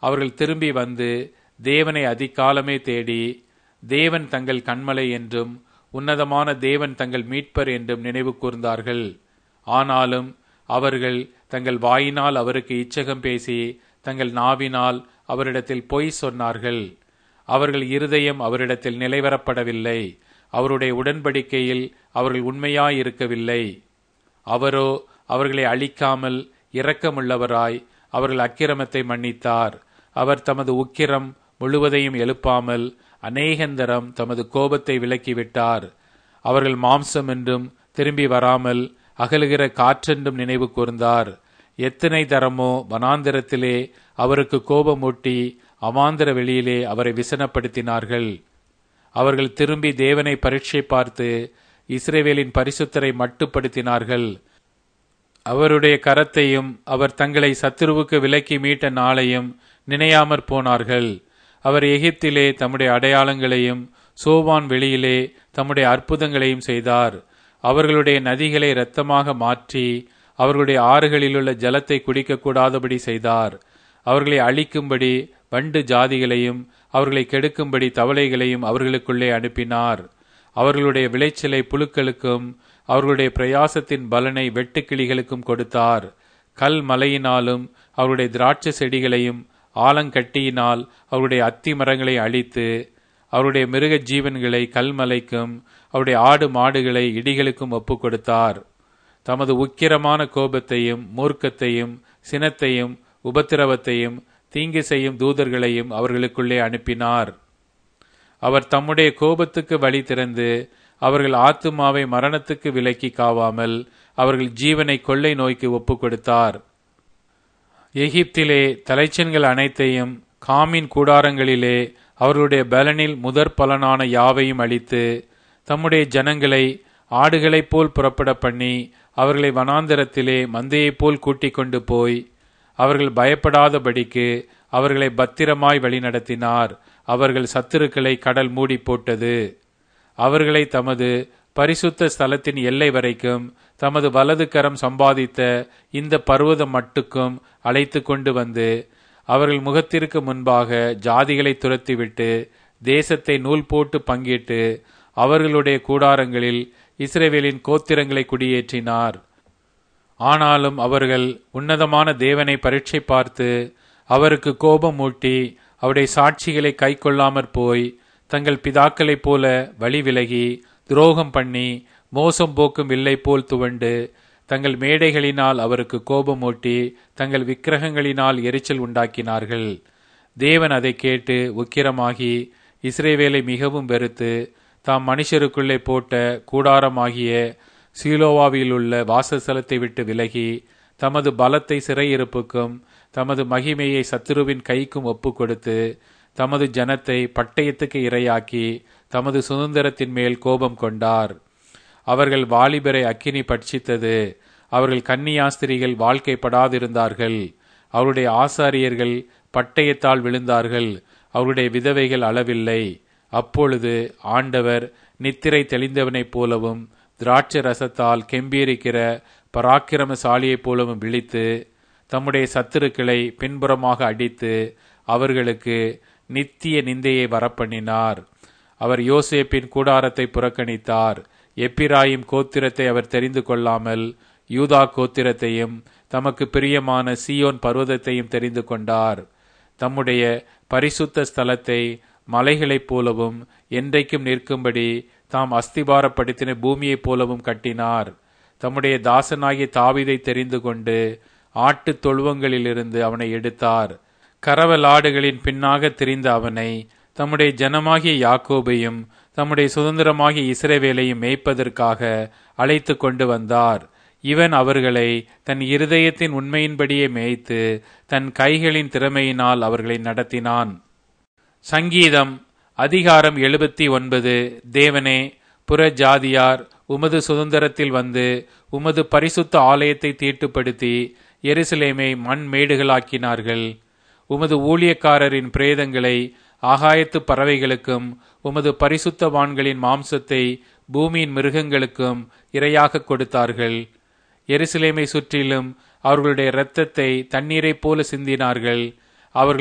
அவர்கள் திரும்பி வந்து தேவனை அதிகாலமே தேடி தேவன் தங்கள் கண்மலை என்றும் உன்னதமான தேவன் தங்கள் மீட்பர் என்றும் நினைவு கூர்ந்தார்கள் ஆனாலும் அவர்கள் தங்கள் வாயினால் அவருக்கு இச்சகம் பேசி தங்கள் நாவினால் அவரிடத்தில் பொய் சொன்னார்கள் அவர்கள் இருதயம் அவரிடத்தில் நிலைவரப்படவில்லை அவருடைய உடன்படிக்கையில் அவர்கள் உண்மையாயிருக்கவில்லை அவரோ அவர்களை அழிக்காமல் இரக்கமுள்ளவராய் அவர்கள் அக்கிரமத்தை மன்னித்தார் அவர் தமது உக்கிரம் முழுவதையும் எழுப்பாமல் அநேகந்தரம் தமது கோபத்தை விலக்கிவிட்டார் அவர்கள் மாம்சம் என்றும் திரும்பி வராமல் அகலுகிற காற்றென்றும் நினைவு கூர்ந்தார் எத்தனை தரமோ வனாந்திரத்திலே அவருக்கு கோபமூட்டி அவாந்திர வெளியிலே அவரை விசனப்படுத்தினார்கள் அவர்கள் திரும்பி தேவனை பரீட்சை பார்த்து இஸ்ரேவேலின் பரிசுத்தரை மட்டுப்படுத்தினார்கள் அவருடைய கரத்தையும் அவர் தங்களை சத்துருவுக்கு விலக்கி மீட்ட நாளையும் நினையாமற் போனார்கள் அவர் எகிப்திலே தம்முடைய அடையாளங்களையும் சோவான் வெளியிலே தம்முடைய அற்புதங்களையும் செய்தார் அவர்களுடைய நதிகளை இரத்தமாக மாற்றி அவர்களுடைய ஆறுகளிலுள்ள ஜலத்தை குடிக்கக்கூடாதபடி செய்தார் அவர்களை அழிக்கும்படி வண்டு ஜாதிகளையும் அவர்களை கெடுக்கும்படி தவளைகளையும் அவர்களுக்குள்ளே அனுப்பினார் அவர்களுடைய விளைச்சலை புழுக்களுக்கும் அவர்களுடைய பிரயாசத்தின் பலனை வெட்டுக்கிளிகளுக்கும் கொடுத்தார் கல் மலையினாலும் அவருடைய திராட்சை செடிகளையும் ஆலங்கட்டியினால் அவருடைய அத்தி மரங்களை அழித்து அவருடைய மிருக ஜீவன்களை கல்மலைக்கும் அவருடைய ஆடு மாடுகளை இடிகளுக்கும் ஒப்பு கொடுத்தார் தமது உக்கிரமான கோபத்தையும் மூர்க்கத்தையும் சினத்தையும் உபத்திரவத்தையும் தீங்கு செய்யும் தூதர்களையும் அவர்களுக்குள்ளே அனுப்பினார் அவர் தம்முடைய கோபத்துக்கு வழி திறந்து அவர்கள் ஆத்துமாவை மரணத்துக்கு விலக்கி காவாமல் அவர்கள் ஜீவனை கொள்ளை நோய்க்கு ஒப்பு கொடுத்தார் எகிப்திலே தலைச்சன்கள் அனைத்தையும் காமின் கூடாரங்களிலே அவர்களுடைய பலனில் முதற் பலனான யாவையும் அளித்து தம்முடைய ஜனங்களை ஆடுகளைப் போல் புறப்பட பண்ணி அவர்களை வனாந்தரத்திலே மந்தையைப் போல் கூட்டிக் கொண்டு போய் அவர்கள் பயப்படாதபடிக்கு அவர்களை பத்திரமாய் வழிநடத்தினார் அவர்கள் சத்துருக்களை கடல் மூடி போட்டது அவர்களை தமது பரிசுத்த ஸ்தலத்தின் எல்லை வரைக்கும் தமது வலது கரம் சம்பாதித்த இந்த பர்வதம் மட்டுக்கும் அழைத்து கொண்டு வந்து அவர்கள் முகத்திற்கு முன்பாக ஜாதிகளை துரத்திவிட்டு தேசத்தை நூல் போட்டு பங்கிட்டு அவர்களுடைய கூடாரங்களில் இஸ்ரேவேலின் கோத்திரங்களை குடியேற்றினார் ஆனாலும் அவர்கள் உன்னதமான தேவனை பரீட்சை பார்த்து அவருக்கு கோபம் மூட்டி அவருடைய சாட்சிகளை கை கொள்ளாமற் போய் தங்கள் பிதாக்களைப் போல வழி விலகி துரோகம் பண்ணி மோசம் போக்கும் வில்லை போல் துவண்டு தங்கள் மேடைகளினால் அவருக்கு கோபமூட்டி தங்கள் விக்கிரகங்களினால் எரிச்சல் உண்டாக்கினார்கள் தேவன் அதை கேட்டு உக்கிரமாகி இஸ்ரேவேலை மிகவும் வெறுத்து தாம் மனுஷருக்குள்ளே போட்ட கூடாரமாகிய சீலோவாவில் உள்ள வாசஸ்தலத்தை விட்டு விலகி தமது பலத்தை சிறையிருப்புக்கும் தமது மகிமையை சத்துருவின் கைக்கும் ஒப்பு கொடுத்து தமது ஜனத்தை பட்டயத்துக்கு இரையாக்கி தமது சுதந்திரத்தின் மேல் கோபம் கொண்டார் அவர்கள் வாலிபரை அக்கினி பட்சித்தது அவர்கள் கன்னியாஸ்திரிகள் வாழ்க்கைப்படாதிருந்தார்கள் அவருடைய ஆசாரியர்கள் பட்டயத்தால் விழுந்தார்கள் அவருடைய விதவைகள் அளவில்லை அப்பொழுது ஆண்டவர் நித்திரை தெளிந்தவனைப் போலவும் திராட்சை ரசத்தால் கெம்பீரிக்கிற பராக்கிரமசாலியைப் போலவும் விழித்து தம்முடைய சத்துருக்களை பின்புறமாக அடித்து அவர்களுக்கு நித்திய நிந்தையை வரப்பண்ணினார் அவர் யோசேப்பின் கூடாரத்தை புறக்கணித்தார் எப்பிராயிம் கோத்திரத்தை அவர் தெரிந்து கொள்ளாமல் யூதா கோத்திரத்தையும் தமக்கு பிரியமான சியோன் பர்வதத்தையும் தெரிந்து கொண்டார் தம்முடைய பரிசுத்த ஸ்தலத்தை மலைகளைப் போலவும் என்றைக்கும் நிற்கும்படி தாம் அஸ்திபாரப்படுத்தின பூமியைப் போலவும் கட்டினார் தம்முடைய தாசனாகிய தாவிதை தெரிந்து கொண்டு ஆட்டுத் தொழுவங்களிலிருந்து அவனை எடுத்தார் கரவலாடுகளின் பின்னாக திரிந்த அவனை தம்முடைய ஜனமாகிய யாக்கோபையும் தம்முடைய சுதந்திரமாகிய இஸ்ரவேலையும் மேய்ப்பதற்காக அழைத்து கொண்டு வந்தார் இவன் அவர்களை தன் இருதயத்தின் உண்மையின்படியே மேய்த்து தன் கைகளின் திறமையினால் அவர்களை நடத்தினான் சங்கீதம் அதிகாரம் எழுபத்தி ஒன்பது தேவனே புற ஜாதியார் உமது சுதந்திரத்தில் வந்து உமது பரிசுத்த ஆலயத்தை தீட்டுப்படுத்தி எருசலேமை மண் மேடுகளாக்கினார்கள் உமது ஊழியக்காரரின் பிரேதங்களை ஆகாயத்து பறவைகளுக்கும் உமது பரிசுத்தவான்களின் மாம்சத்தை பூமியின் மிருகங்களுக்கும் இரையாக கொடுத்தார்கள் எருசலேமை சுற்றிலும் அவர்களுடைய இரத்தத்தை தண்ணீரைப் போல சிந்தினார்கள் அவர்கள்